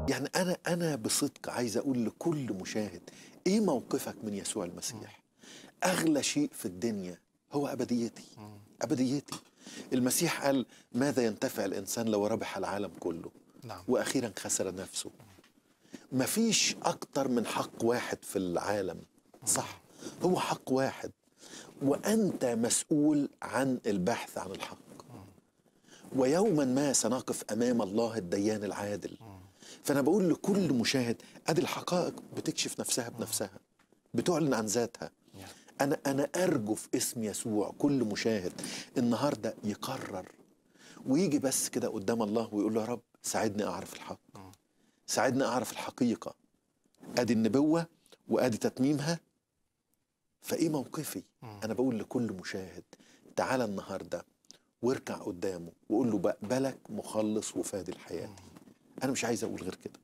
يعني انا انا بصدق عايز اقول لكل مشاهد ايه موقفك من يسوع المسيح اغلى شيء في الدنيا هو ابديتي ابديتي المسيح قال ماذا ينتفع الانسان لو ربح العالم كله نعم واخيرا خسر نفسه مفيش اكتر من حق واحد في العالم صح هو حق واحد وانت مسؤول عن البحث عن الحق ويوما ما سنقف امام الله الديان العادل فانا بقول لكل مشاهد ادي الحقائق بتكشف نفسها بنفسها بتعلن عن ذاتها انا انا ارجو في اسم يسوع كل مشاهد النهارده يقرر ويجي بس كده قدام الله ويقول له يا رب ساعدني اعرف الحق ساعدني اعرف الحقيقه ادي النبوه وادي تتميمها فايه موقفي انا بقول لكل مشاهد تعالى النهارده واركع قدامه وقول له بقبلك مخلص وفادي لحياتي انا مش عايز اقول غير كده